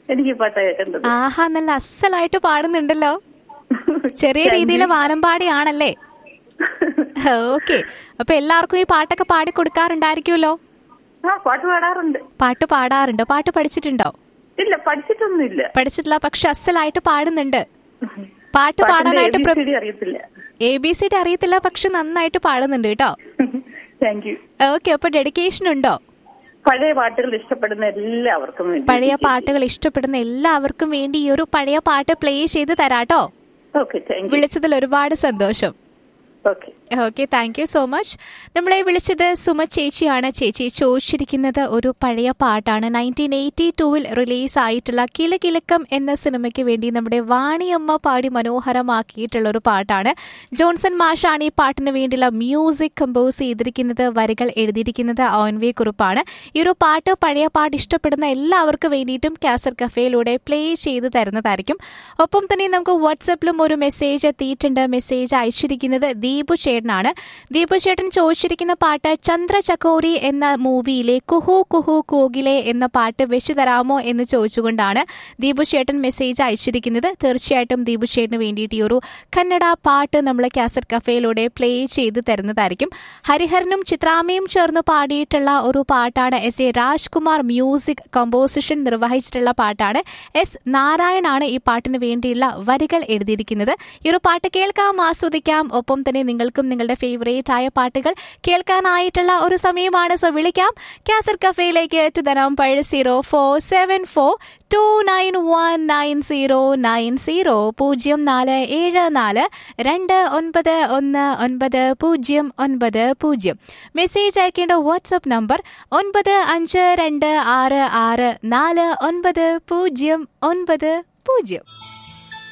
എനിക്ക് ഈ പാട്ടാ കേൾക്കേണ്ടത് ആഹാ നല്ല അസലായിട്ട് പാടുന്നുണ്ടല്ലോ ചെറിയ രീതിയിൽ വാനമ്പാടിയാണല്ലേ ഓക്കെ അപ്പൊ എല്ലാവർക്കും ഈ പാട്ടൊക്കെ പാടി കൊടുക്കാറുണ്ടായിരിക്കുമല്ലോ ആ പാട്ട് പാടാറുണ്ട് പാട്ട് പാടാറുണ്ടോ പാട്ട് പഠിച്ചിട്ടുണ്ടോ ഇല്ല പഠിച്ചിട്ടൊന്നുമില്ല പഠിച്ചിട്ടില്ല പക്ഷെ അസലായിട്ട് പാടുന്നുണ്ട് പാട്ട് പാട്ടിന്റെ പാടാനായിട്ട് പ്ര- ABCD അറിയത്തില്ല എ ബി സി ഡി അറിയത്തില്ല പക്ഷെ നന്നായിട്ട് പാടുന്നുണ്ട് കേട്ടോ താങ്ക് യു ഓക്കെ അപ്പൊ ഡെഡിക്കേഷൻ ഉണ്ടോ പഴയ പാട്ടുകൾ ഇഷ്ടപ്പെടുന്ന എല്ലാവർക്കും വേണ്ടി പഴയ പാട്ടുകൾ ഇഷ്ടപ്പെടുന്ന എല്ലാവർക്കും വേണ്ടി ഈ ഒരു പഴയ പാട്ട് പ്ലേ ചെയ്ത് തരാട്ടോ ഓക്കെ താങ്ക് യു വിളിച്ചതിൽ ഒരുപാട് സന്തോഷം okay okay thank you so much നമ്മളെ വിളിച്ചത് സുമ ചേച്ചിയാണ് ചേച്ചി ചോദിച്ചിരിക്കുന്നത് ഒരു പഴയ പാട്ടാണ് നയൻറ്റീൻ എയ്റ്റി ടൂവിൽ റിലീസ് ആയിട്ടുള്ള കിലകിലക്കം എന്ന സിനിമയ്ക്ക് വേണ്ടി നമ്മുടെ വാണിയമ്മ പാടി മനോഹരമാക്കിയിട്ടുള്ള ഒരു പാട്ടാണ് ജോൺസൺ മാഷാണ് ഈ പാട്ടിന് വേണ്ടിയുള്ള മ്യൂസിക് കമ്പോസ് ചെയ്തിരിക്കുന്നത് വരികൾ എഴുതിയിരിക്കുന്നത് ഓൻ വി കുറുപ്പാണ് ഈ ഒരു പാട്ട് പഴയ പാട്ട് ഇഷ്ടപ്പെടുന്ന എല്ലാവർക്കും വേണ്ടിയിട്ടും കാസർ കഫേയിലൂടെ പ്ലേ ചെയ്ത് തരുന്നതായിരിക്കും ഒപ്പം തന്നെ നമുക്ക് വാട്സപ്പിലും ഒരു മെസ്സേജ് എത്തിയിട്ടുണ്ട് മെസ്സേജ് അയച്ചിരിക്കുന്നത് ദീപു ചേട്ടനാണ് ദീപു ചേട്ടൻ ചോദിച്ചിരിക്കുന്ന പാട്ട് ചന്ദ്രചകോരി എന്ന മൂവിയിലെ കുഹു കുഹു കൂകിലെ എന്ന പാട്ട് വെച്ചു തരാമോ എന്ന് ചോദിച്ചുകൊണ്ടാണ് ദീപു ചേട്ടൻ മെസ്സേജ് അയച്ചിരിക്കുന്നത് തീർച്ചയായിട്ടും ദീപു ചേട്ടന് വേണ്ടിയിട്ട് ഈ ഒരു കന്നഡ പാട്ട് നമ്മൾ കാസറ്റ് കഫേയിലൂടെ പ്ലേ ചെയ്ത് തരുന്നതായിരിക്കും ഹരിഹരനും ചിത്രാമയും ചേർന്ന് പാടിയിട്ടുള്ള ഒരു പാട്ടാണ് S A Rajkumar music composition നിർവഹിച്ചിട്ടുള്ള പാട്ടാണ് എസ് നാരായണാണ് ഈ പാട്ടിന് വേണ്ടിയുള്ള വരികൾ എഴുതിയിരിക്കുന്നത് ഈ ഒരു പാട്ട് കേൾക്കാം ആസ്വദിക്കാം ഒപ്പം തന്നെ നിങ്ങൾക്കും നിങ്ങളുടെ ഫേവറേറ്റ് ആയ പാട്ടുകൾ കേൾക്കാനായിട്ടുള്ള ഒരു സമയമാണ് സോ വിളിക്കാം കാസർ കഫേയിലേക്ക് to the number zero four seven four two nine one nine zero nine zero പൂജ്യം നാല് ഏഴ് നാല് രണ്ട് ഒൻപത് ഒന്ന് ഒൻപത് പൂജ്യം ഒൻപത് പൂജ്യം മെസ്സേജ് അയക്കേണ്ട വാട്സപ്പ് നമ്പർ ഒൻപത് അഞ്ച് രണ്ട് ആറ് ആറ് നാല് ഒൻപത് പൂജ്യം ഒൻപത് പൂജ്യം